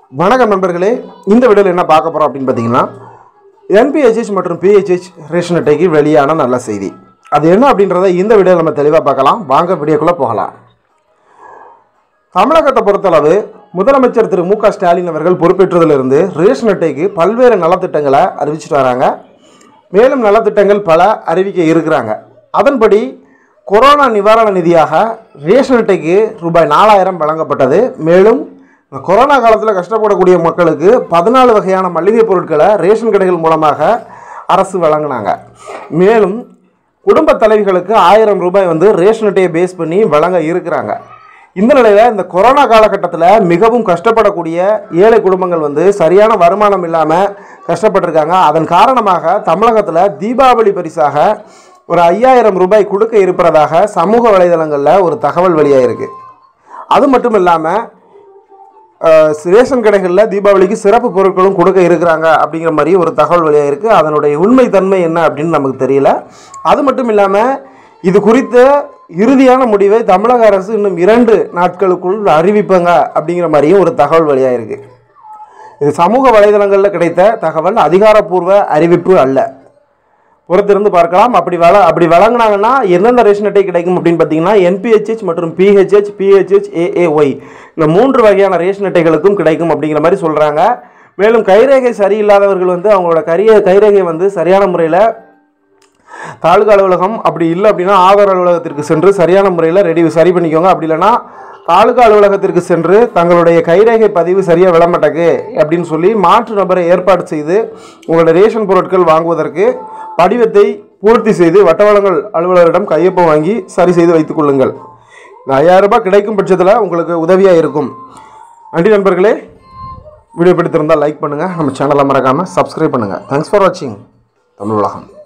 வணக்கம் நண்பர்களே இந்த வீடியோவில் என்ன பார்க்க போகிறோம் அப்படின்னு பார்த்தீங்கன்னா என்பிஹெச்ஹெச் மற்றும் பிஹெச்ஹெச் ரேஷன் அட்டைக்கு வெளியான நல்ல செய்தி அது என்ன அப்படின்றத இந்த வீடியோவில் நம்ம தெளிவாக பார்க்கலாம் வாங்க வீடியோக்குள்ளே போகலாம் தமிழகத்தை பொறுத்தளவு முதலமைச்சர் திரு மு க ஸ்டாலின் அவர்கள் பொறுப்பேற்றதிலிருந்து ரேஷன் அட்டைக்கு பல்வேறு நலத்திட்டங்களை அறிவிச்சிட்டு வராங்க மேலும் நலத்திட்டங்கள் பல அறிவிக்க இருக்கிறாங்க அதன்படி கொரோனா நிவாரண நிதியாக ரேஷன் அட்டைக்கு ரூபாய் நாலாயிரம் வழங்கப்பட்டது மேலும் இந்த கொரோனா காலத்தில் கஷ்டப்படக்கூடிய மக்களுக்கு பதினாலு வகையான மளிகை பொருட்களை ரேஷன் கடைகள் மூலமாக அரசு வழங்கினாங்க மேலும் குடும்ப தலைவிகளுக்கு ஆயிரம் ரூபாய் வந்து ரேஷன் அட்டையை பேஸ் பண்ணி வழங்க இருக்கிறாங்க இந்த நிலையில் இந்த கொரோனா காலகட்டத்தில் மிகவும் கஷ்டப்படக்கூடிய ஏழை குடும்பங்கள் வந்து சரியான வருமானம் இல்லாமல் கஷ்டப்பட்டிருக்காங்க அதன் காரணமாக தமிழகத்தில் தீபாவளி பரிசாக ஒரு ஐயாயிரம் ரூபாய் கொடுக்க இருப்பதாக சமூக வலைதளங்களில் ஒரு தகவல் வெளியாயிருக்கு அது மட்டும் இல்லாமல் அஹ், ரேஷன் கடைகளில் தீபாவளிக்கு சிறப்பு பொருட்களும் கொடுக்க இருக்கிறாங்க அப்படிங்கிற மாதிரி ஒரு தகவல் வெளியாக இருக்குது அதனுடைய உண்மைத்தன்மை என்ன அப்படின்னு நமக்கு தெரியல அது மட்டும் இல்லாமல் இது குறித்த இறுதியான முடிவை தமிழக அரசு இன்னும் இரண்டு நாட்களுக்குள் அறிவிப்பாங்க அப்படிங்கிற மாதிரியும் ஒரு தகவல் வெளியாக இருக்குது இது சமூக வலைதளங்களில் கிடைத்த தகவல் அதிகாரப்பூர்வ அறிவிப்பு அல்ல பொறுத்திருந்து பார்க்கலாம் அப்படி வள அப்படி வழங்கினாங்கன்னா எந்தெந்த ரேஷன் அட்டை கிடைக்கும் அப்படின்னு பார்த்தீங்கன்னா என்பிஹெச்ஹெச் மற்றும் பிஹெச்ஹெச் பிஹெச்ஹெச் ஏஏஒய் இந்த மூன்று வகையான ரேஷன் அட்டைகளுக்கும் கிடைக்கும் அப்படிங்கிற மாதிரி சொல்கிறாங்க மேலும் கைரேகை சரியில்லாதவர்கள் வந்து அவங்களோட கரிய கைரேகை வந்து சரியான முறையில் தாலுகா அலுவலகம் அப்படி இல்லை அப்படின்னா ஆதார் அலுவலகத்திற்கு சென்று சரியான முறையில் ரெடி சரி பண்ணிக்கோங்க அப்படி இல்லைன்னா தாலுகா அலுவலகத்திற்கு சென்று தங்களுடைய கைரேகை பதிவு சரியாக விளம்பட்டக்கு அப்படின்னு சொல்லி மாற்று நபரை ஏற்பாடு செய்து உங்களோட ரேஷன் பொருட்கள் வாங்குவதற்கு படிவத்தை பூர்த்தி செய்து வட்டவளங்கள் அலுவலரிடம் கையொப்பம் வாங்கி சரி செய்து வைத்துக் கொள்ளுங்கள் இந்த ஐயாயிரம் ரூபாய் கிடைக்கும் பட்சத்தில் உங்களுக்கு உதவியாக இருக்கும் நன்றி நண்பர்களே வீடியோ பிடித்திருந்தால் லைக் பண்ணுங்கள் நம்ம சேனலை மறக்காமல் சப்ஸ்கிரைப் பண்ணுங்கள் தேங்க்ஸ் ஃபார் வாட்சிங் தமிழ் உலகம்